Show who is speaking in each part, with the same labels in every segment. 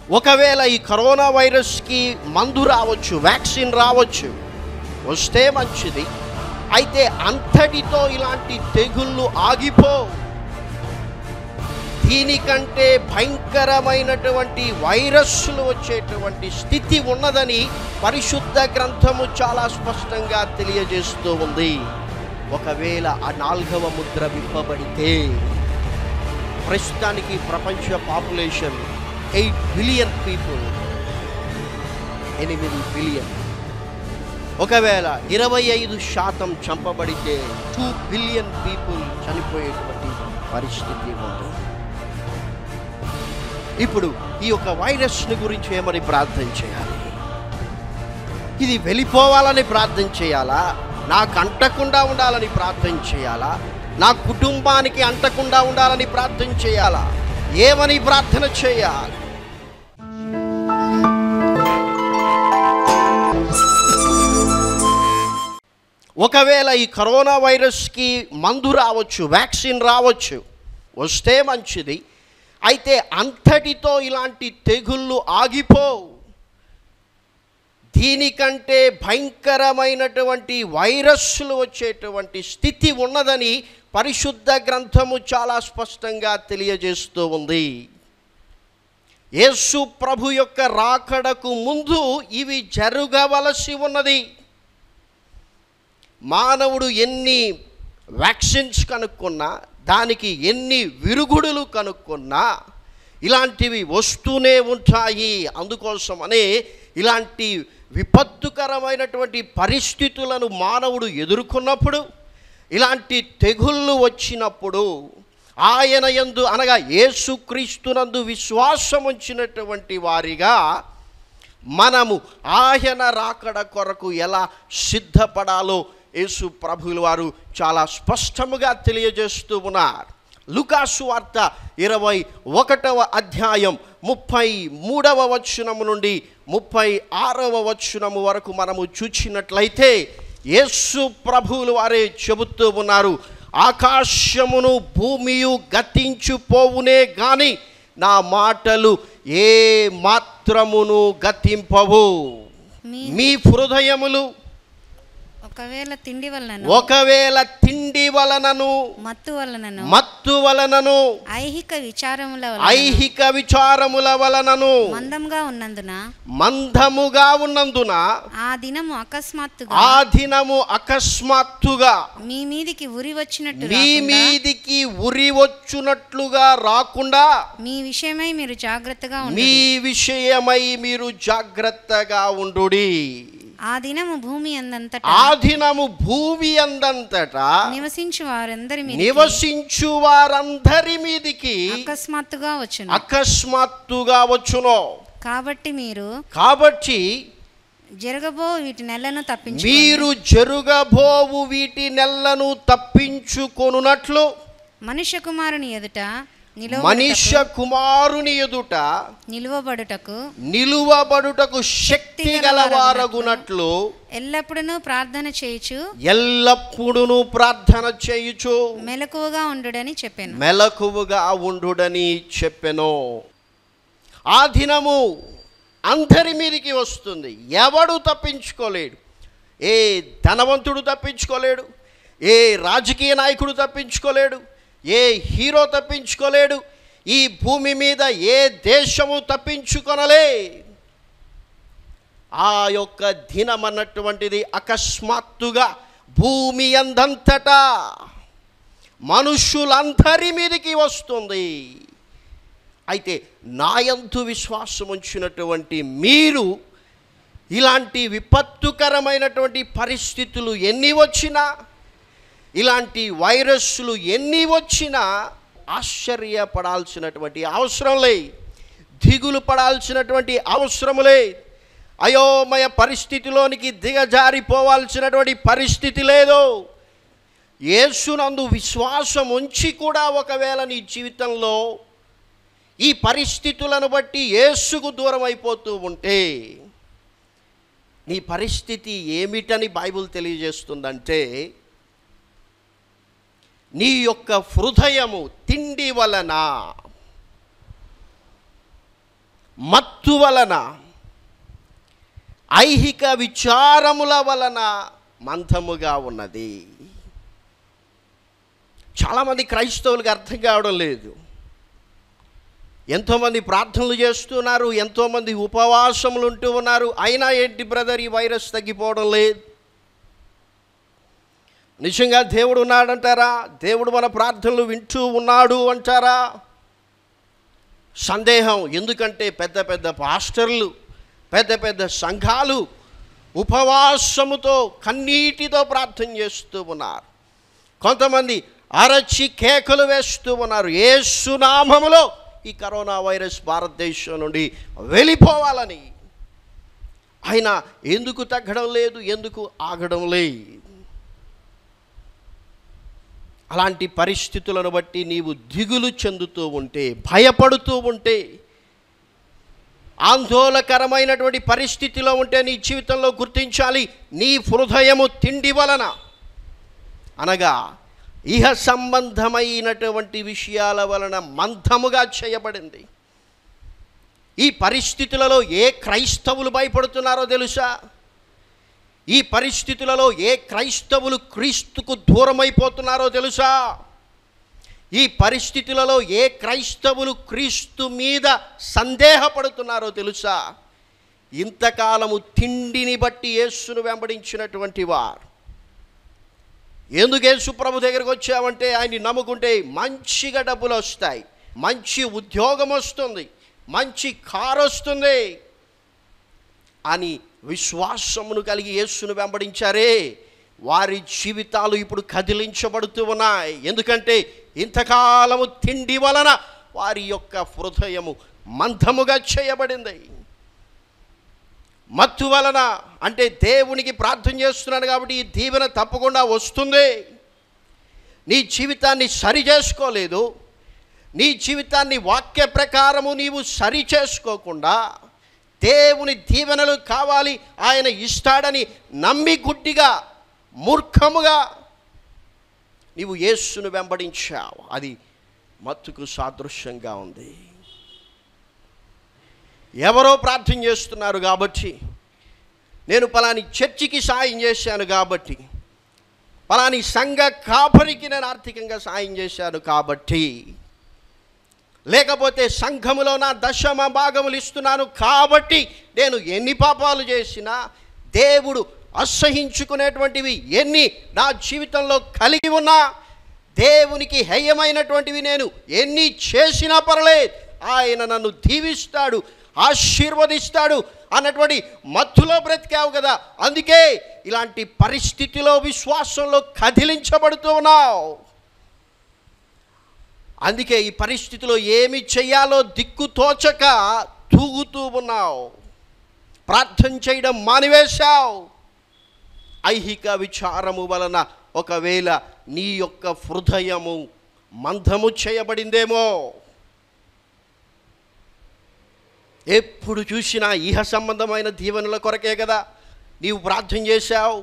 Speaker 1: ఒకవేళ ఈ కరోనా వైరస్కి మందు రావచ్చు వ్యాక్సిన్ రావచ్చు వస్తే మంచిది అయితే అంతటితో ఇలాంటి తెగుళ్ళు ఆగిపో దీనికంటే భయంకరమైనటువంటి వైరస్లు వచ్చేటువంటి స్థితి ఉన్నదని పరిశుద్ధ గ్రంథము చాలా స్పష్టంగా తెలియజేస్తూ ఉంది ఒకవేళ ఆ నాలుగవ ముద్ర విప్పబడితే ప్రస్తుతానికి ప్రపంచ పాపులేషన్ ఎయిట్ బిలియన్ పీపుల్ ఎనిమిది బిలియన్ ఒకవేళ ఇరవై ఐదు శాతం చంపబడితే టూ బిలియన్ పీపుల్ చనిపోయేటువంటి పరిస్థితి ఉంది ఇప్పుడు ఈ యొక్క వైరస్ని గురించి ఏమని ప్రార్థన చేయాలి ఇది వెళ్ళిపోవాలని ప్రార్థన చేయాలా నాకు అంటకుండా ఉండాలని ప్రార్థన చేయాలా నా కుటుంబానికి అంటకుండా ఉండాలని ప్రార్థన చేయాలా ఏమని ప్రార్థన చేయాలి ఒకవేళ ఈ కరోనా వైరస్కి మందు రావచ్చు వ్యాక్సిన్ రావచ్చు వస్తే మంచిది అయితే అంతటితో ఇలాంటి తెగుళ్ళు ఆగిపో దీనికంటే భయంకరమైనటువంటి వైరస్లు వచ్చేటువంటి స్థితి ఉన్నదని పరిశుద్ధ గ్రంథము చాలా స్పష్టంగా తెలియజేస్తూ ఉంది యేసు ప్రభు యొక్క రాకడకు ముందు ఇవి జరగవలసి ఉన్నది మానవుడు ఎన్ని వ్యాక్సిన్స్ కనుక్కున్నా దానికి ఎన్ని విరుగుడులు కనుక్కున్నా ఇలాంటివి వస్తూనే ఉంటాయి అందుకోసమనే ఇలాంటి విపత్తుకరమైనటువంటి పరిస్థితులను మానవుడు ఎదుర్కొన్నప్పుడు ఇలాంటి తెగుళ్ళు వచ్చినప్పుడు ఆయన యందు అనగా యేసుక్రీస్తునందు విశ్వాసం ఉంచినటువంటి వారిగా మనము ఆయన రాకడ కొరకు ఎలా సిద్ధపడాలో యేసు ప్రభువుల వారు చాలా స్పష్టముగా తెలియజేస్తూ ఉన్నారు లుకాసు వార్త ఇరవై ఒకటవ అధ్యాయం ముప్పై మూడవ వచనము నుండి ముప్పై ఆరవ వచనము వరకు మనము చూచినట్లయితే యేసు ప్రభువులు వారే చెబుతూ ఉన్నారు ఆకాశమును భూమియు గతించుపోవునే గాని నా మాటలు ఏ మాత్రమును గతింపవు
Speaker 2: మీ
Speaker 1: మీ హృదయములు
Speaker 2: ఒకవేళ తిండి వలనను
Speaker 1: ఒకవేళ తిండి వలనను
Speaker 2: మత్తు వలనను
Speaker 1: మత్తు వలనను
Speaker 2: ఐహిక విచారముల వలన
Speaker 1: ఐహిక విచారముల వలనను
Speaker 2: మందంగా ఉన్నందున
Speaker 1: మందముగా ఉన్నందున
Speaker 2: ఆ దినము అకస్మాత్తుగా
Speaker 1: ఆ దినము అకస్మాత్తుగా
Speaker 2: మీ మీదికి ఉరి వచ్చినట్టు
Speaker 1: మీ
Speaker 2: రాకుండా
Speaker 1: మీదికి ఉరి వచ్చునట్లుగా రాకుండా
Speaker 2: మీ విషయమై మీరు జాగ్రత్తగా
Speaker 1: మీ
Speaker 2: ఉండండి
Speaker 1: విషయమై మీరు జాగ్రత్తగా ఉండుడి
Speaker 2: ఆ దినము భూమి అందంతటా
Speaker 1: ఆ దినము భూమి అందంతటా
Speaker 2: నివసించు వారందరి మీద
Speaker 1: నివసించు వారందరి మీదికి
Speaker 2: అకస్మాత్తుగా వచ్చును
Speaker 1: అకస్మాత్తుగా వచ్చును
Speaker 2: కాబట్టి మీరు
Speaker 1: కాబట్టి
Speaker 2: జరగబో వీటి నెలను తప్పించు
Speaker 1: మీరు జరుగబోవు వీటి నెలను తప్పించుకొనున్నట్లు
Speaker 2: మనుష్య కుమారుని ఎదుట
Speaker 1: మనుష్య కుమారుని ఎదుట
Speaker 2: నిలువబడుటకు
Speaker 1: నిలువబడుటకు శక్తి గలవారగునట్లు
Speaker 2: ఎల్లప్పుడూ ప్రార్థన చేయుచు
Speaker 1: ఎల్లప్పుడూ ప్రార్థన చేయుచు
Speaker 2: మెలకువగా ఉండుడని చెప్పాను
Speaker 1: మెలకువగా ఉండుడని చెప్పెను ఆ దినము అందరి మీదికి వస్తుంది ఎవడు తప్పించుకోలేడు ఏ ధనవంతుడు తప్పించుకోలేడు ఏ రాజకీయ నాయకుడు తప్పించుకోలేడు ఏ హీరో తప్పించుకోలేడు ఈ భూమి మీద ఏ దేశము తప్పించుకొనలే ఆ యొక్క దినం అన్నటువంటిది అకస్మాత్తుగా భూమి అందంతటా మనుషులందరి మీదకి వస్తుంది అయితే నాయంతు విశ్వాసం ఉంచినటువంటి మీరు ఇలాంటి విపత్తుకరమైనటువంటి పరిస్థితులు ఎన్ని వచ్చినా ఇలాంటి వైరస్లు ఎన్ని వచ్చినా ఆశ్చర్యపడాల్సినటువంటి అవసరం లే దిగులు పడాల్సినటువంటి అవసరం లే అయోమయ పరిస్థితిలోనికి దిగజారిపోవాల్సినటువంటి పరిస్థితి లేదు యేసునందు విశ్వాసం ఉంచి కూడా ఒకవేళ నీ జీవితంలో ఈ పరిస్థితులను బట్టి యేసుకు దూరం అయిపోతూ ఉంటే నీ పరిస్థితి ఏమిటని బైబిల్ తెలియజేస్తుందంటే నీ యొక్క హృదయము తిండి వలన మత్తు వలన ఐహిక విచారముల వలన మందముగా ఉన్నది చాలామంది క్రైస్తవులకు అర్థం కావడం లేదు ఎంతోమంది ప్రార్థనలు చేస్తున్నారు ఎంతోమంది ఉపవాసములు ఉంటూ ఉన్నారు అయినా ఏంటి బ్రదర్ ఈ వైరస్ తగ్గిపోవడం లేదు నిజంగా దేవుడు ఉన్నాడంటారా దేవుడు మన ప్రార్థనలు వింటూ ఉన్నాడు అంటారా సందేహం ఎందుకంటే పెద్ద పెద్ద పాస్టర్లు పెద్ద పెద్ద సంఘాలు ఉపవాసముతో కన్నీటితో ప్రార్థన చేస్తూ ఉన్నారు కొంతమంది అరచి కేకలు వేస్తూ ఉన్నారు ఏసునామములో ఈ కరోనా వైరస్ భారతదేశం నుండి వెళ్ళిపోవాలని ఆయన ఎందుకు తగ్గడం లేదు ఎందుకు ఆగడం లేదు అలాంటి పరిస్థితులను బట్టి నీవు దిగులు చెందుతూ ఉంటే భయపడుతూ ఉంటే ఆందోళనకరమైనటువంటి పరిస్థితిలో ఉంటే నీ జీవితంలో గుర్తించాలి నీ హృదయము తిండి వలన అనగా ఇహ సంబంధమైనటువంటి విషయాల వలన మందముగా చేయబడింది ఈ పరిస్థితులలో ఏ క్రైస్తవులు భయపడుతున్నారో తెలుసా ఈ పరిస్థితులలో ఏ క్రైస్తవులు క్రీస్తుకు దూరమైపోతున్నారో తెలుసా ఈ పరిస్థితులలో ఏ క్రైస్తవులు క్రీస్తు మీద సందేహపడుతున్నారో తెలుసా ఇంతకాలము తిండిని బట్టి యేసును వెంబడించినటువంటి వారు ఎందుకు యేసు ప్రభు దగ్గరికి వచ్చామంటే ఆయన్ని నమ్ముకుంటే మంచిగా డబ్బులు వస్తాయి మంచి ఉద్యోగం వస్తుంది మంచి కారు వస్తుంది అని విశ్వాసమును కలిగి యేసును వెంబడించారే వారి జీవితాలు ఇప్పుడు కదిలించబడుతూ ఉన్నాయి ఎందుకంటే ఇంతకాలము తిండి వలన వారి యొక్క హృదయము మందముగా చేయబడింది మత్తు వలన అంటే దేవునికి ప్రార్థన చేస్తున్నాను కాబట్టి ఈ దీవెన తప్పకుండా వస్తుంది నీ జీవితాన్ని సరి చేసుకోలేదు నీ జీవితాన్ని వాక్య ప్రకారము నీవు సరి చేసుకోకుండా దేవుని దీవెనలు కావాలి ఆయన ఇస్తాడని నమ్మి గుడ్డిగా మూర్ఖముగా నీవు యేసును వెంబడించావు అది మత్తుకు సాదృశ్యంగా ఉంది ఎవరో ప్రార్థన చేస్తున్నారు కాబట్టి నేను పలాని చర్చికి సాయం చేశాను కాబట్టి పలాని సంఘ కాపరికి నేను ఆర్థికంగా సాయం చేశాను కాబట్టి లేకపోతే సంఘములో నా దశమ భాగములు ఇస్తున్నాను కాబట్టి నేను ఎన్ని పాపాలు చేసినా దేవుడు అసహించుకునేటువంటివి ఎన్ని నా జీవితంలో కలిగి ఉన్నా దేవునికి హేయమైనటువంటివి నేను ఎన్ని చేసినా పర్లేదు ఆయన నన్ను దీవిస్తాడు ఆశీర్వదిస్తాడు అన్నటువంటి మత్తులో బ్రతికావు కదా అందుకే ఇలాంటి పరిస్థితిలో విశ్వాసంలో కదిలించబడుతూ ఉన్నావు అందుకే ఈ పరిస్థితిలో ఏమి చేయాలో దిక్కు తోచక తూగుతూ ఉన్నావు ప్రార్థన చేయడం మానివేశావు ఐహిక విచారము వలన ఒకవేళ నీ యొక్క హృదయము మందము చేయబడిందేమో ఎప్పుడు చూసినా ఇహ సంబంధమైన దీవెనల కొరకే కదా నీవు ప్రార్థన చేశావు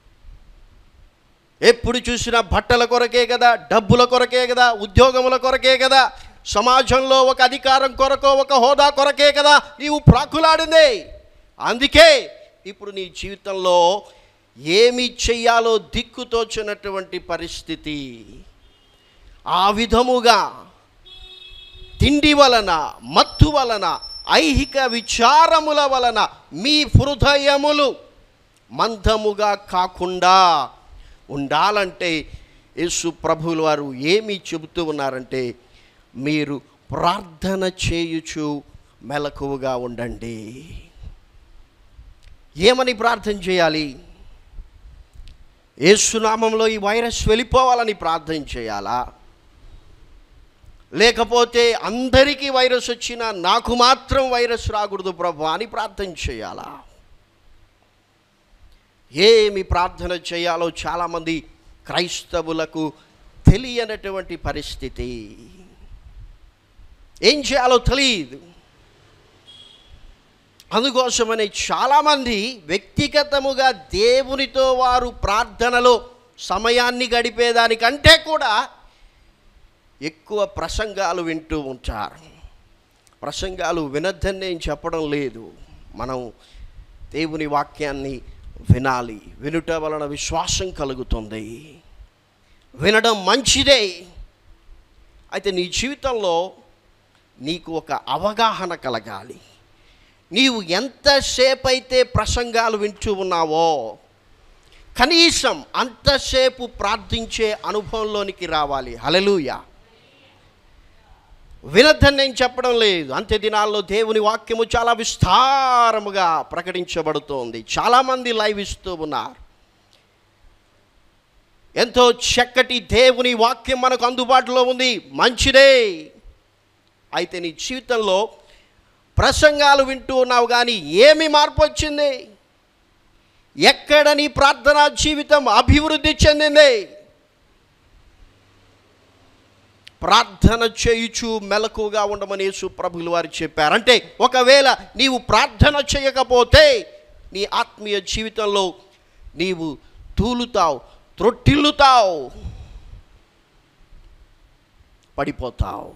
Speaker 1: ఎప్పుడు చూసినా బట్టల కొరకే కదా డబ్బుల కొరకే కదా ఉద్యోగముల కొరకే కదా సమాజంలో ఒక అధికారం కొరకో ఒక హోదా కొరకే కదా నీవు ప్రాకులాడింది అందుకే ఇప్పుడు నీ జీవితంలో ఏమి చెయ్యాలో దిక్కుతోచినటువంటి పరిస్థితి ఆ విధముగా తిండి వలన మత్తు వలన ఐహిక విచారముల వలన మీ హృదయములు మందముగా కాకుండా ఉండాలంటే యేసు ప్రభువుల వారు ఏమి చెబుతూ ఉన్నారంటే మీరు ప్రార్థన చేయుచు మెలకువగా ఉండండి ఏమని ప్రార్థన చేయాలి యేసునామంలో ఈ వైరస్ వెళ్ళిపోవాలని ప్రార్థన చేయాలా లేకపోతే అందరికీ వైరస్ వచ్చినా నాకు మాత్రం వైరస్ రాకూడదు ప్రభు అని ప్రార్థన చేయాలా ఏమి ప్రార్థన చేయాలో చాలామంది క్రైస్తవులకు తెలియనటువంటి పరిస్థితి ఏం చేయాలో తెలియదు అందుకోసమని చాలామంది వ్యక్తిగతముగా దేవునితో వారు ప్రార్థనలో సమయాన్ని గడిపేదానికంటే కూడా ఎక్కువ ప్రసంగాలు వింటూ ఉంటారు ప్రసంగాలు వినొద్దని నేను చెప్పడం లేదు మనం దేవుని వాక్యాన్ని వినాలి వినుట వలన విశ్వాసం కలుగుతుంది వినడం మంచిదే అయితే నీ జీవితంలో నీకు ఒక అవగాహన కలగాలి నీవు ఎంతసేపు అయితే ప్రసంగాలు వింటూ ఉన్నావో కనీసం అంతసేపు ప్రార్థించే అనుభవంలోనికి రావాలి హలలుయ వినద్దని నేను చెప్పడం లేదు అంత్య దినాల్లో దేవుని వాక్యము చాలా విస్తారముగా ప్రకటించబడుతోంది చాలామంది లైవ్ ఇస్తూ ఉన్నారు ఎంతో చక్కటి దేవుని వాక్యం మనకు అందుబాటులో ఉంది మంచిదే అయితే నీ జీవితంలో ప్రసంగాలు వింటూ ఉన్నావు కానీ ఏమి మార్పు వచ్చింది ఎక్కడ నీ ప్రార్థనా జీవితం అభివృద్ధి చెందింది ప్రార్థన చేయుచు మెలకుగా ఉండమని యేసు ప్రభులు వారు చెప్పారు అంటే ఒకవేళ నీవు ప్రార్థన చేయకపోతే నీ ఆత్మీయ జీవితంలో నీవు తూలుతావు త్రొట్టిల్లుతావు పడిపోతావు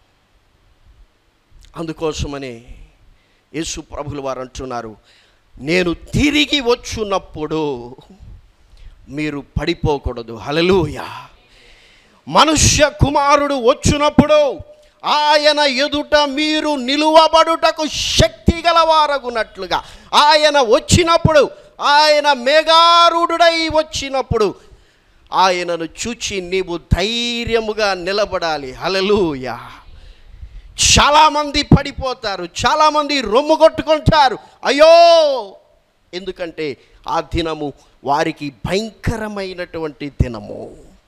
Speaker 1: అందుకోసమనే యేసు ప్రభులు వారు అంటున్నారు నేను తిరిగి వచ్చున్నప్పుడు మీరు పడిపోకూడదు హలలుయా మనుష్య కుమారుడు వచ్చినప్పుడు ఆయన ఎదుట మీరు నిలువబడుటకు శక్తి గలవారగునట్లుగా ఆయన వచ్చినప్పుడు ఆయన మేఘారుడై వచ్చినప్పుడు ఆయనను చూచి నీవు ధైర్యముగా నిలబడాలి హలలుయా చాలామంది పడిపోతారు చాలామంది రొమ్ము కొట్టుకుంటారు అయ్యో ఎందుకంటే ఆ దినము వారికి భయంకరమైనటువంటి దినము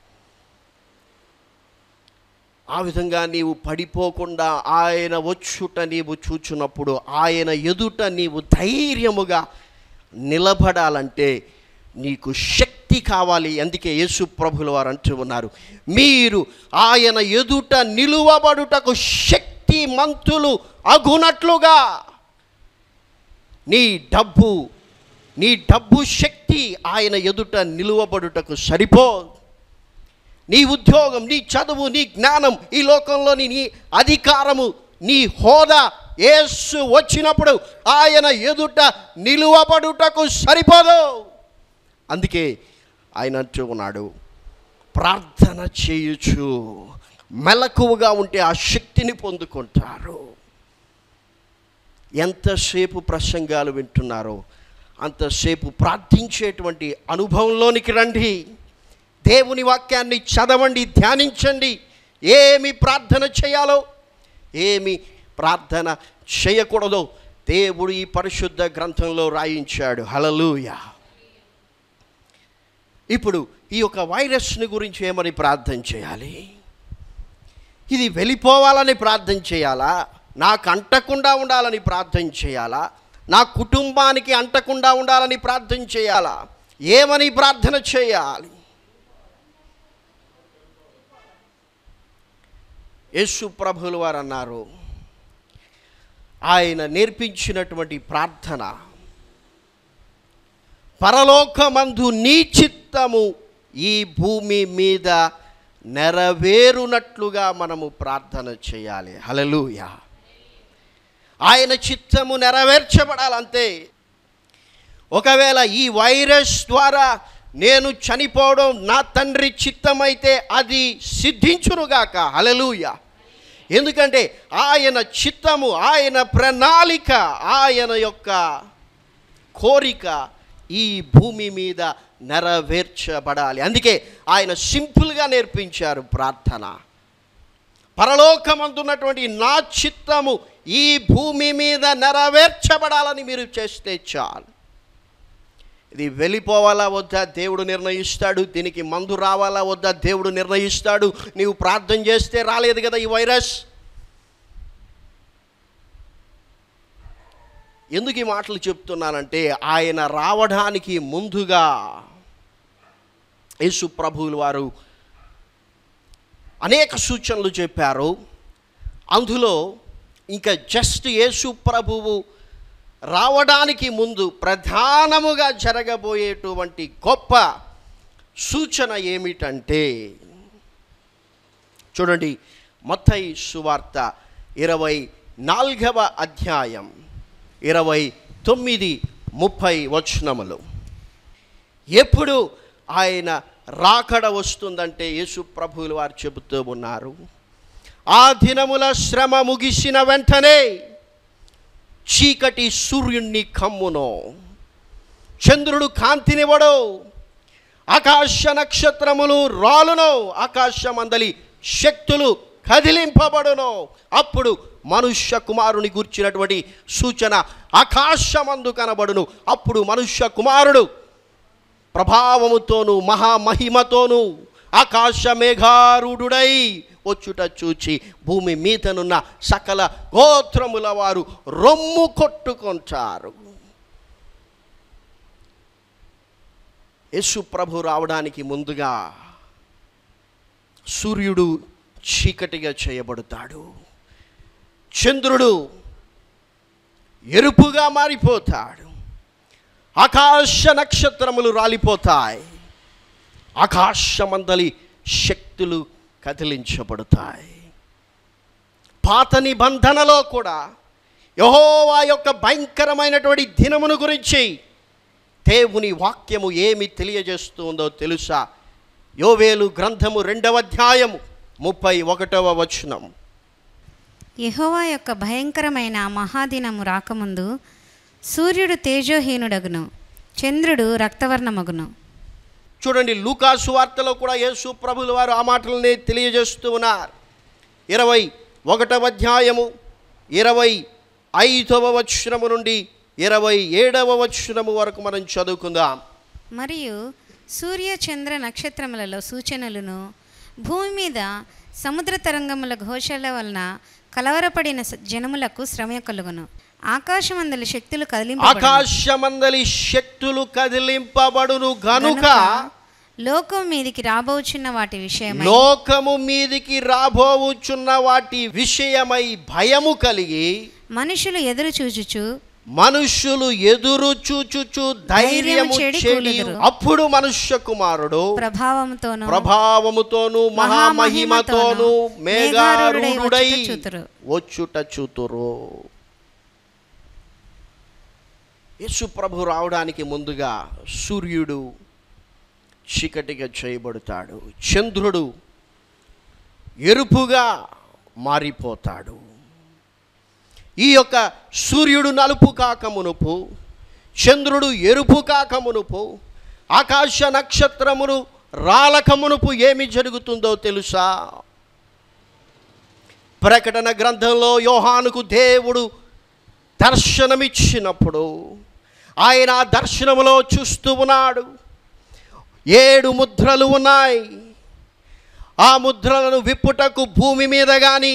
Speaker 1: ఆ విధంగా నీవు పడిపోకుండా ఆయన వచ్చుట నీవు చూచున్నప్పుడు ఆయన ఎదుట నీవు ధైర్యముగా నిలబడాలంటే నీకు శక్తి కావాలి అందుకే యేసు ప్రభుల వారు అంటూ ఉన్నారు మీరు ఆయన ఎదుట నిలువబడుటకు శక్తి మంతులు అగునట్లుగా నీ డబ్బు నీ డబ్బు శక్తి ఆయన ఎదుట నిలువబడుటకు సరిపో నీ ఉద్యోగం నీ చదువు నీ జ్ఞానం ఈ లోకంలోని నీ అధికారము నీ హోదా యేసు వచ్చినప్పుడు ఆయన ఎదుట నిలువబడుటకు సరిపోదు అందుకే ఆయన అంటూ ఉన్నాడు ప్రార్థన చేయుచు మెలకువగా ఉంటే ఆ శక్తిని పొందుకుంటారు ఎంతసేపు ప్రసంగాలు వింటున్నారో అంతసేపు ప్రార్థించేటువంటి అనుభవంలోనికి రండి దేవుని వాక్యాన్ని చదవండి ధ్యానించండి ఏమి ప్రార్థన చేయాలో ఏమి ప్రార్థన చేయకూడదో దేవుడు ఈ పరిశుద్ధ గ్రంథంలో రాయించాడు హలలుయ ఇప్పుడు ఈ యొక్క వైరస్ని గురించి ఏమని ప్రార్థన చేయాలి ఇది వెళ్ళిపోవాలని ప్రార్థన చేయాలా నాకు అంటకుండా ఉండాలని ప్రార్థన చేయాలా నా కుటుంబానికి అంటకుండా ఉండాలని ప్రార్థన చేయాలా ఏమని ప్రార్థన చేయాలి యేసు ప్రభులు వారు అన్నారు ఆయన నేర్పించినటువంటి ప్రార్థన పరలోకమందు నీ చిత్తము ఈ భూమి మీద నెరవేరునట్లుగా మనము ప్రార్థన చేయాలి హలలుయ ఆయన చిత్తము నెరవేర్చబడాలంతే ఒకవేళ ఈ వైరస్ ద్వారా నేను చనిపోవడం నా తండ్రి చిత్తమైతే అది సిద్ధించునుగాక హలలుయ ఎందుకంటే ఆయన చిత్తము ఆయన ప్రణాళిక ఆయన యొక్క కోరిక ఈ భూమి మీద నెరవేర్చబడాలి అందుకే ఆయన సింపుల్గా నేర్పించారు ప్రార్థన పరలోకమందున్నటువంటి నా చిత్తము ఈ భూమి మీద నెరవేర్చబడాలని మీరు చేస్తే చాలు ఇది వెళ్ళిపోవాలా వద్దా దేవుడు నిర్ణయిస్తాడు దీనికి మందు రావాలా వద్దా దేవుడు నిర్ణయిస్తాడు నీవు ప్రార్థన చేస్తే రాలేదు కదా ఈ వైరస్ ఎందుకు ఈ మాటలు చెప్తున్నానంటే ఆయన రావడానికి ముందుగా యేసు ప్రభువులు వారు అనేక సూచనలు చెప్పారు అందులో ఇంకా జస్ట్ యేసు ప్రభువు రావడానికి ముందు ప్రధానముగా జరగబోయేటువంటి గొప్ప సూచన ఏమిటంటే చూడండి మత్తయి సువార్త ఇరవై నాల్గవ అధ్యాయం ఇరవై తొమ్మిది ముప్పై వచనములు ఎప్పుడు ఆయన రాకడ వస్తుందంటే యేసు ప్రభువులు వారు చెబుతూ ఉన్నారు ఆ దినముల శ్రమ ముగిసిన వెంటనే చీకటి సూర్యుణ్ణి కమ్మును చంద్రుడు కాంతినివ్వడు ఆకాశ నక్షత్రములు రాలును ఆకాశమందలి శక్తులు కదిలింపబడును అప్పుడు మనుష్య కుమారుని గూర్చినటువంటి సూచన ఆకాశమందు కనబడును అప్పుడు మనుష్య కుమారుడు ప్రభావముతోను మహామహిమతోను ఆకాశ మేఘారుడై వచ్చుట చూచి భూమి మీదనున్న సకల గోత్రముల వారు రొమ్ము కొట్టుకుంటారు యేసు ప్రభు రావడానికి ముందుగా సూర్యుడు చీకటిగా చేయబడతాడు చంద్రుడు ఎరుపుగా మారిపోతాడు ఆకాశ నక్షత్రములు రాలిపోతాయి ఆకాశమందలి శక్తులు కదిలించబడతాయి పాత నిబంధనలో కూడా యహోవా యొక్క భయంకరమైనటువంటి దినమును గురించి దేవుని వాక్యము ఏమి తెలియజేస్తుందో తెలుసా యోవేలు గ్రంథము రెండవ అధ్యాయము ముప్పై ఒకటవ వచనం
Speaker 2: యెహోవా యొక్క భయంకరమైన ఆ మహాదినము రాకముందు సూర్యుడు తేజోహీనుడగును చంద్రుడు రక్తవర్ణమగును
Speaker 1: చూడండి లూకాసు వార్తలో కూడా యేసు ప్రభుల వారు ఆ మాటలనే తెలియజేస్తూ ఉన్నారు ఇరవై ఒకటవ అధ్యాయము ఇరవై ఐదవ వచనము నుండి ఇరవై ఏడవ వచనము వరకు మనం చదువుకుందాం
Speaker 2: మరియు సూర్య చంద్ర నక్షత్రములలో సూచనలను భూమి మీద సముద్ర తరంగముల ఘోషల వలన కలవరపడిన స- జనములకు శ్రమ కలుగును ఆకాశమందలి శక్తులు కదిలింప
Speaker 1: ఆకాశమందలి శక్తులు కదిలింపబడును గనుక
Speaker 2: లోకం మీదికి రాబోచున్న వాటి విషయమై
Speaker 1: లోకము మీదికి రాబోవుచున్న వాటి విషయమై భయము కలిగి
Speaker 2: మనుషులు ఎదురు చూచుచు
Speaker 1: మనుష్యులు ఎదురు చూచుచు ధైర్యము
Speaker 2: ధైర్యము చెడి
Speaker 1: చెడి
Speaker 2: కూలుదురు.
Speaker 1: అప్పుడు మనుష్య కుమారుడు
Speaker 2: ప్రభావముతోను
Speaker 1: ప్రభావముతోను మహామహిమతోను మేఘారుడై
Speaker 2: మేఘారూఢుడై వచ్చుట చూతురు.
Speaker 1: వచ్చుట చూతురు యేసు ప్రభు రావడానికి ముందుగా సూర్యుడు చీకటిగా చేయబడతాడు చంద్రుడు ఎరుపుగా మారిపోతాడు ఈ యొక్క సూర్యుడు నలుపు కాక మునుపు చంద్రుడు ఎరుపు కాక మునుపు ఆకాశ నక్షత్రమును రాలక మునుపు ఏమి జరుగుతుందో తెలుసా ప్రకటన గ్రంథంలో యోహానుకు దేవుడు దర్శనమిచ్చినప్పుడు ఆయన ఆ దర్శనములో చూస్తూ ఉన్నాడు ఏడు ముద్రలు ఉన్నాయి ఆ ముద్రలను విప్పుటకు భూమి మీద కానీ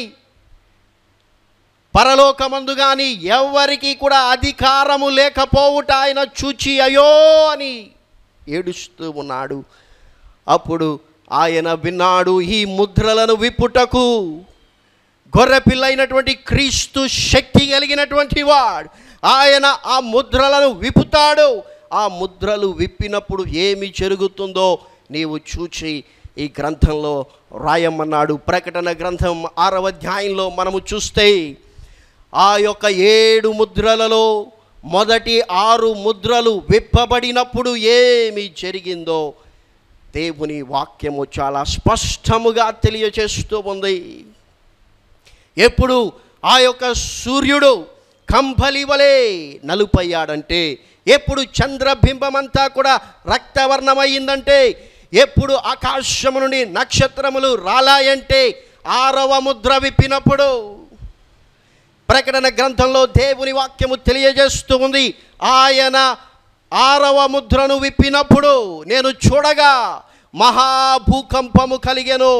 Speaker 1: పరలోకమందు కానీ ఎవ్వరికి కూడా అధికారము లేకపోవుట ఆయన చూచి అయ్యో అని ఏడుస్తూ ఉన్నాడు అప్పుడు ఆయన విన్నాడు ఈ ముద్రలను విప్పుటకు గొర్రెపిల్లైనటువంటి క్రీస్తు శక్తి కలిగినటువంటి వాడు ఆయన ఆ ముద్రలను విప్పుతాడు ఆ ముద్రలు విప్పినప్పుడు ఏమి జరుగుతుందో నీవు చూచి ఈ గ్రంథంలో రాయమన్నాడు ప్రకటన గ్రంథం ఆరవ అధ్యాయంలో మనము చూస్తే ఆ యొక్క ఏడు ముద్రలలో మొదటి ఆరు ముద్రలు విప్పబడినప్పుడు ఏమి జరిగిందో దేవుని వాక్యము చాలా స్పష్టముగా తెలియచేస్తూ ఉంది ఎప్పుడు ఆ యొక్క సూర్యుడు కంబలి వలె నలుపయ్యాడంటే ఎప్పుడు చంద్రబింబమంతా కూడా రక్తవర్ణమయ్యిందంటే ఎప్పుడు ఆకాశము నుండి నక్షత్రములు రాలాయంటే ఆరవ ముద్ర విప్పినప్పుడు ప్రకటన గ్రంథంలో దేవుని వాక్యము తెలియజేస్తూ ఉంది ఆయన ఆరవ ముద్రను విప్పినప్పుడు నేను చూడగా మహాభూకంపము కలిగెను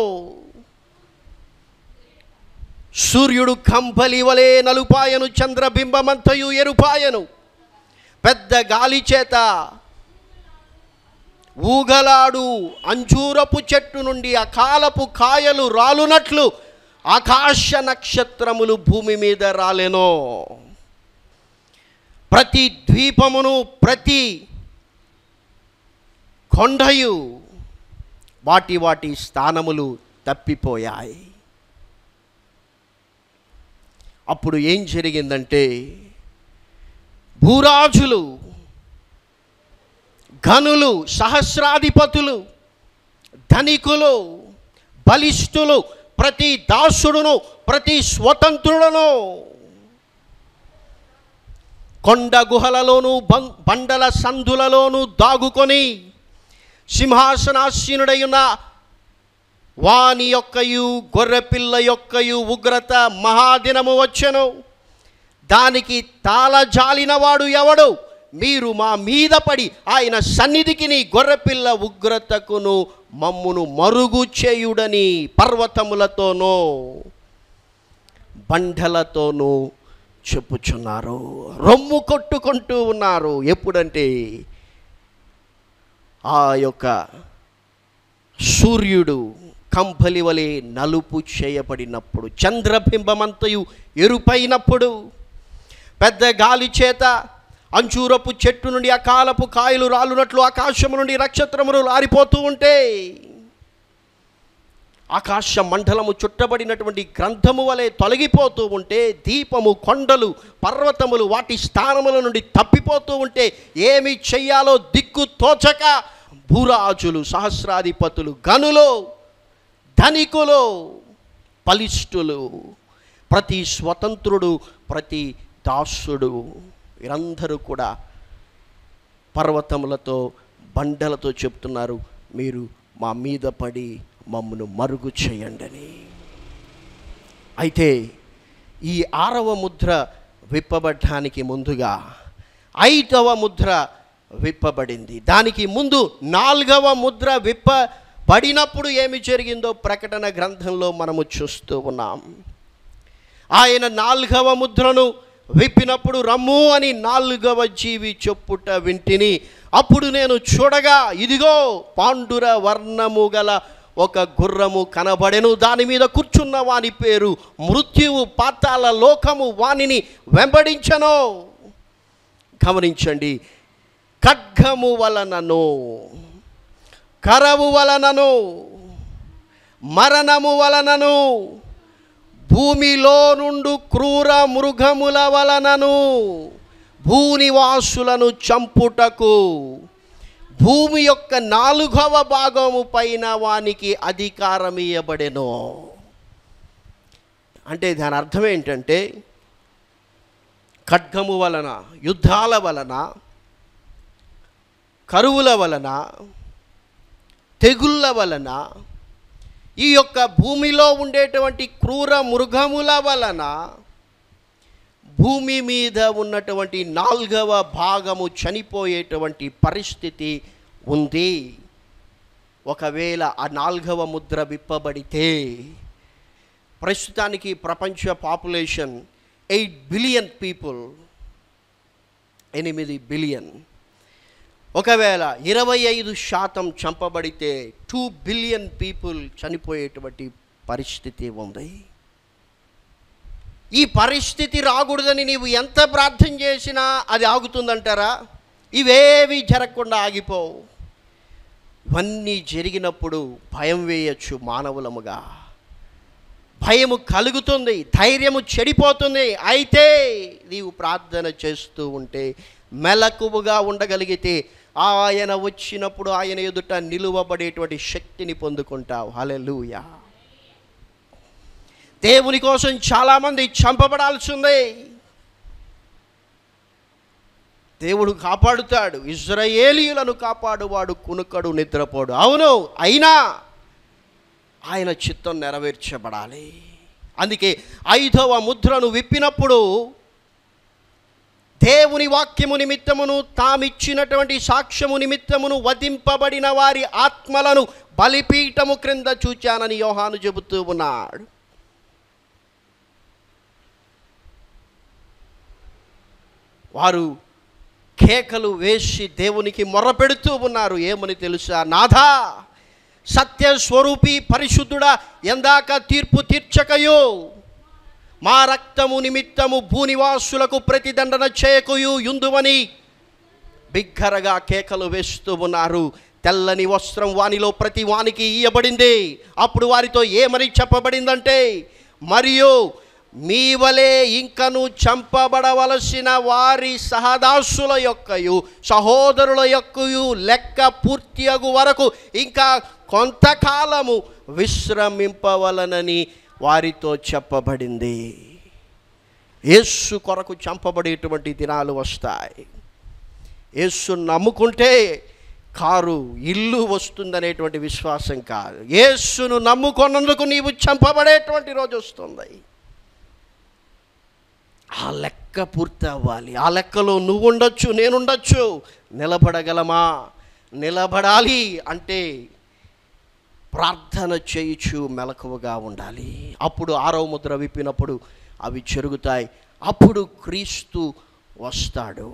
Speaker 1: సూర్యుడు కంబలి వలె నలుపాయను చంద్రబింబమంతయు ఎరుపాయను పెద్ద గాలి చేత ఊగలాడు అంజూరపు చెట్టు నుండి అకాలపు కాయలు రాలునట్లు ఆకాశ నక్షత్రములు భూమి మీద రాలెనో ప్రతి ద్వీపమును ప్రతి కొండయు వాటి వాటి స్థానములు తప్పిపోయాయి అప్పుడు ఏం జరిగిందంటే భూరాజులు ఘనులు సహస్రాధిపతులు ధనికులు బలిష్ఠులు ప్రతి దాసుడును ప్రతి స్వతంత్రులను కొండ గుహలలోను బం బండల సందులలోను దాగుకొని సింహాసనాసీనుడై ఉన్న వాని యొక్కయు గొర్రెపిల్ల యొక్కయు ఉగ్రత మహాదినము వచ్చెను దానికి తాళజాలినవాడు ఎవడు మీరు మా మీద పడి ఆయన సన్నిధికి నీ గొర్రెపిల్ల ఉగ్రతకును మమ్మును మరుగు చేయుడని పర్వతములతోనూ బండలతోనూ చెప్పుచున్నారు రొమ్ము కొట్టుకుంటూ ఉన్నారు ఎప్పుడంటే ఆ యొక్క సూర్యుడు కంబలి వలె నలుపు చేయబడినప్పుడు చంద్రబింబమంతయు ఎరుపైనప్పుడు పెద్ద గాలి చేత అంచూరపు చెట్టు నుండి అకాలపు కాయలు రాలునట్లు ఆకాశము నుండి నక్షత్రములు ఆరిపోతూ ఉంటే ఆకాశ మండలము చుట్టబడినటువంటి గ్రంథము వలె తొలగిపోతూ ఉంటే దీపము కొండలు పర్వతములు వాటి స్థానముల నుండి తప్పిపోతూ ఉంటే ఏమి చెయ్యాలో దిక్కు తోచక భూరాజులు సహస్రాధిపతులు గనులు ధనికులు బలిష్ఠులు ప్రతి స్వతంత్రుడు ప్రతి దాసుడు వీరందరూ కూడా పర్వతములతో బండలతో చెప్తున్నారు మీరు మా మీద పడి మమ్మను మరుగు చేయండి అని అయితే ఈ ఆరవ ముద్ర విప్పబడ్డానికి ముందుగా ఐదవ ముద్ర విప్పబడింది దానికి ముందు నాలుగవ ముద్ర విప్పబడినప్పుడు ఏమి జరిగిందో ప్రకటన గ్రంథంలో మనము చూస్తూ ఉన్నాం ఆయన నాలుగవ ముద్రను విప్పినప్పుడు రమ్ము అని నాలుగవ జీవి చెప్పుట వింటిని అప్పుడు నేను చూడగా ఇదిగో పాండుర వర్ణము గల ఒక గుర్రము కనబడెను దాని మీద కూర్చున్న వాని పేరు మృత్యువు పాతాల లోకము వానిని వెంబడించను గమనించండి ఖడ్గము వలనను కరవు వలనను మరణము వలనను భూమిలో నుండు క్రూర మృగముల వలనను భూనివాసులను చంపుటకు భూమి యొక్క నాలుగవ భాగము పైన వానికి అధికారం ఇవ్వబడెను అంటే దాని అర్థం ఏంటంటే ఖడ్గము వలన యుద్ధాల వలన కరువుల వలన తెగుళ్ళ వలన ఈ యొక్క భూమిలో ఉండేటువంటి క్రూర మృగముల వలన భూమి మీద ఉన్నటువంటి నాలుగవ భాగము చనిపోయేటువంటి పరిస్థితి ఉంది ఒకవేళ ఆ నాలుగవ ముద్ర విప్పబడితే ప్రస్తుతానికి ప్రపంచ పాపులేషన్ ఎయిట్ బిలియన్ పీపుల్ ఎనిమిది బిలియన్ ఒకవేళ ఇరవై ఐదు శాతం చంపబడితే టూ బిలియన్ పీపుల్ చనిపోయేటువంటి పరిస్థితి ఉంది ఈ పరిస్థితి రాకూడదని నీవు ఎంత ప్రార్థన చేసినా అది ఆగుతుందంటారా ఇవేవి జరగకుండా ఆగిపోవు ఇవన్నీ జరిగినప్పుడు భయం వేయచ్చు మానవులముగా భయము కలుగుతుంది ధైర్యము చెడిపోతుంది అయితే నీవు ప్రార్థన చేస్తూ ఉంటే మెలకువగా ఉండగలిగితే ఆయన వచ్చినప్పుడు ఆయన ఎదుట నిలువబడేటువంటి శక్తిని పొందుకుంటావు హలెలూయా దేవుని కోసం చాలామంది చంపబడాల్సి ఉంది దేవుడు కాపాడుతాడు ఇజ్రాయేలీయులను కాపాడువాడు కునుకడు నిద్రపోడు అవును అయినా ఆయన చిత్తం నెరవేర్చబడాలి అందుకే ఐదవ ముద్రను విప్పినప్పుడు దేవుని వాక్యము నిమిత్తమును తామిచ్చినటువంటి సాక్ష్యము నిమిత్తమును వధింపబడిన వారి ఆత్మలను బలిపీఠము క్రింద చూచానని యోహాను చెబుతూ ఉన్నాడు వారు కేకలు వేసి దేవునికి మొర్రపెడుతూ ఉన్నారు ఏమని తెలుసా నాథా సత్య స్వరూపి పరిశుద్ధుడా ఎందాక తీర్పు తీర్చకయో మా రక్తము నిమిత్తము భూనివాసులకు ప్రతిదండన చేయకయు యుందువని బిగ్గరగా కేకలు వేస్తూ ఉన్నారు తెల్లని వస్త్రం వానిలో ప్రతి వానికి ఇయ్యబడింది అప్పుడు వారితో ఏమని చెప్పబడిందంటే మరియు మీ వలె ఇంకను చంపబడవలసిన వారి సహదాసుల యొక్కయు సహోదరుల యొక్కయు లెక్క పూర్తియగు వరకు ఇంకా కొంతకాలము విశ్రమింపవలనని వారితో చెప్పబడింది యేసు కొరకు చంపబడేటువంటి దినాలు వస్తాయి యేసు నమ్ముకుంటే కారు ఇల్లు వస్తుందనేటువంటి విశ్వాసం కాదు యేసును నమ్ముకున్నందుకు నీవు చంపబడేటువంటి రోజు వస్తుంది ఆ లెక్క పూర్తి అవ్వాలి ఆ లెక్కలో నువ్వు ఉండొచ్చు నేను ఉండొచ్చు నిలబడగలమా నిలబడాలి అంటే ప్రార్థన చేయుచు మెలకువగా ఉండాలి అప్పుడు ఆరవ ముద్ర విప్పినప్పుడు అవి చెరుగుతాయి అప్పుడు క్రీస్తు వస్తాడు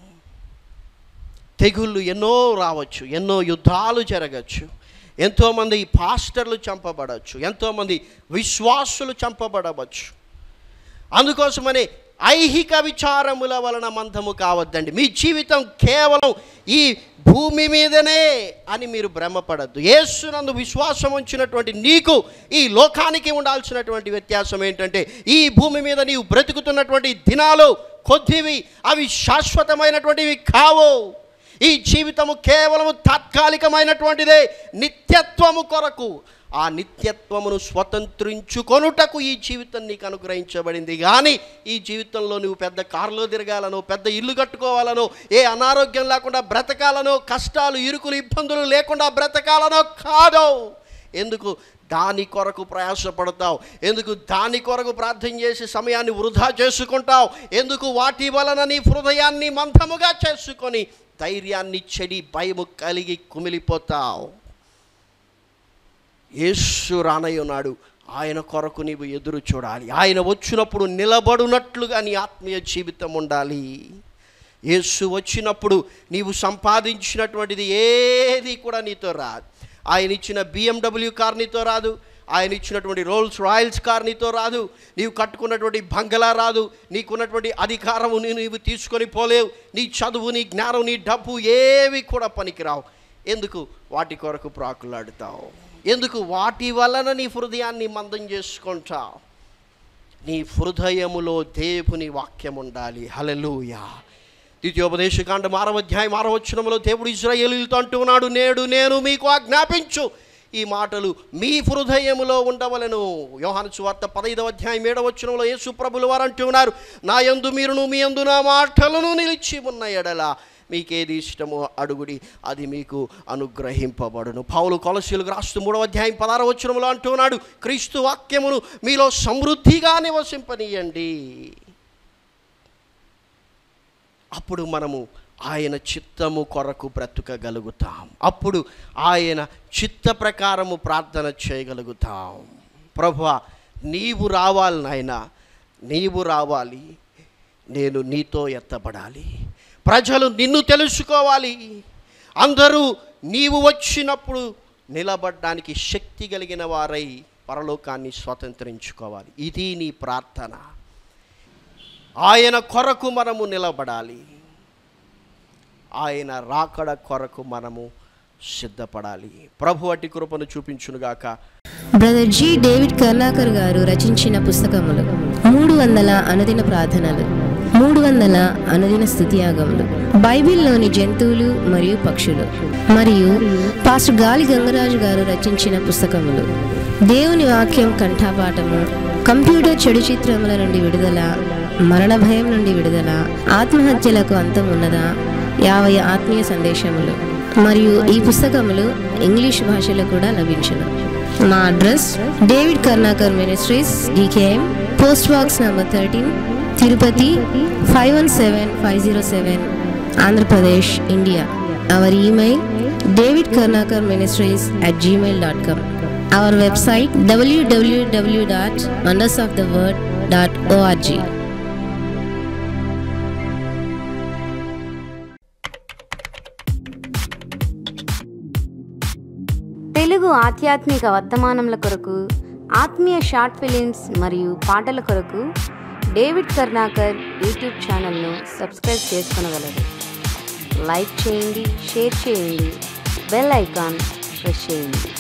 Speaker 1: తెగుళ్ళు ఎన్నో రావచ్చు ఎన్నో యుద్ధాలు జరగచ్చు ఎంతోమంది పాస్టర్లు చంపబడవచ్చు ఎంతోమంది విశ్వాసులు చంపబడవచ్చు అందుకోసమని ఐహిక విచారముల వలన మందము కావద్దండి మీ జీవితం కేవలం ఈ భూమి మీదనే అని మీరు భ్రమపడద్దు యేసునందు విశ్వాసం ఉంచినటువంటి నీకు ఈ లోకానికి ఉండాల్సినటువంటి వ్యత్యాసం ఏంటంటే ఈ భూమి మీద నీవు బ్రతుకుతున్నటువంటి దినాలు కొద్దివి అవి శాశ్వతమైనటువంటివి కావు ఈ జీవితము కేవలము తాత్కాలికమైనటువంటిదే నిత్యత్వము కొరకు ఆ నిత్యత్వమును స్వతంత్రించుకొనుటకు ఈ జీవితం నీకు అనుగ్రహించబడింది కానీ ఈ జీవితంలో నువ్వు పెద్ద కారులో తిరగాలనో పెద్ద ఇల్లు కట్టుకోవాలనో ఏ అనారోగ్యం లేకుండా బ్రతకాలనో కష్టాలు ఇరుకులు ఇబ్బందులు లేకుండా బ్రతకాలనో కాదు ఎందుకు దాని కొరకు ప్రయాసపడతావు ఎందుకు దాని కొరకు ప్రార్థన చేసి సమయాన్ని వృధా చేసుకుంటావు ఎందుకు వాటి వలన నీ హృదయాన్ని మందముగా చేసుకొని ధైర్యాన్ని చెడి భయము కలిగి కుమిలిపోతావు యేసు రానయ్యున్నాడు ఆయన కొరకు నీవు ఎదురు చూడాలి ఆయన వచ్చినప్పుడు నిలబడునట్లుగా నీ ఆత్మీయ జీవితం ఉండాలి యేసు వచ్చినప్పుడు నీవు సంపాదించినటువంటిది ఏది కూడా నీతో రాదు ఆయన ఇచ్చిన బిఎండబ్ల్యూ కార్ నీతో రాదు ఆయన ఇచ్చినటువంటి రోల్స్ రాయల్స్ కార్ నీతో రాదు నీవు కట్టుకున్నటువంటి బంగళా రాదు నీకున్నటువంటి అధికారము నీ- నీవు తీసుకొని పోలేవు నీ చదువు నీ జ్ఞానం నీ డబ్బు ఏవి కూడా పనికిరావు ఎందుకు వాటి కొరకు ప్రాకులాడుతావు ఎందుకు వాటి వలన నీ హృదయాన్ని మందం చేసుకుంటావు నీ హృదయములో దేవుని వాక్యం ఉండాలి హలలుయా ద్వితీయోపదేశకాండం ఆరవ అధ్యాయం ఆరవ వచనములో దేవుడు ఇజ్రాయేలీలతో అంటున్నాడు నేడు నేను మీకు ఆజ్ఞాపించు ఈ మాటలు మీ హృదయములో ఉండవలను యోహాను సువార్త పదైదవ అధ్యాయం ఏడవ వచనంలో యేసు ప్రభులు వారు అంటున్నారు నా యందు మీరును మీ యందు నా మాటలను నిలిచి ఉన్న ఎడల మీకేది ఇష్టమో అడుగుడి అది మీకు అనుగ్రహింపబడును పౌలు కొలసీలకు రాస్తూ మూడవ అధ్యాయం పదార వచనంలో అంటున్నాడు క్రీస్తు వాక్యమును మీలో సమృద్ధిగా నివసింపనీయండి అప్పుడు మనము ఆయన చిత్తము కొరకు బ్రతుకగలుగుతాం అప్పుడు ఆయన చిత్త ప్రకారము ప్రార్థన చేయగలుగుతాం ప్రభు నీవు రావాలి నాయన నీవు రావాలి నేను నీతో ఎత్తబడాలి ప్రజలు నిన్ను తెలుసుకోవాలి అందరూ నీవు వచ్చినప్పుడు నిలబడడానికి శక్తి కలిగిన వారై పరలోకాన్ని స్వతంత్రించుకోవాలి ఇది నీ ప్రార్థన ఆయన కొరకు మనము నిలబడాలి ఆయన రాకడ కొరకు మనము సిద్ధపడాలి ప్రభు అట్టి కృపను చూపించునుగాక
Speaker 3: బ్రదర్ జి డేవిడ్ కర్ణాకర్ గారు రచించిన పుస్తకములు మూడు వందల అనుదిన ప్రార్థనలు మూడు వందల అనుదిన స్థుతియాగములు బైబిల్లోని జంతువులు మరియు పక్షులు మరియు పాస్టర్ గాలి గంగరాజు గారు రచించిన పుస్తకములు దేవుని వాక్యం కంఠాపాఠము కంప్యూటర్ చెడు చిత్రముల నుండి విడుదల మరణ భయం నుండి విడుదల ఆత్మహత్యలకు అంతం ఉన్నదా యాభై ఆత్మీయ సందేశములు మరియు ఈ పుస్తకములు ఇంగ్లీష్ భాషలో కూడా లభించును మా address David Karnakar ministries DKM post box number thirteen Tirupati five one seven five zero seven Andhra Pradesh India our email David Karnakar ministries at Gmail dot com our website WWW dot wonders of the word dot ORG
Speaker 2: Telugu ఆధ్యాత్మిక వర్తమానముల కొరకు ఆత్మీయ short films మరియు పాటల కొరకు David Karnakar YouTube ఛానల్ను subscribe చేసుకొనగలరు like చేయండి షేర్ చేయండి బెల్ ఐకాన్ ప్రెస్ చేయండి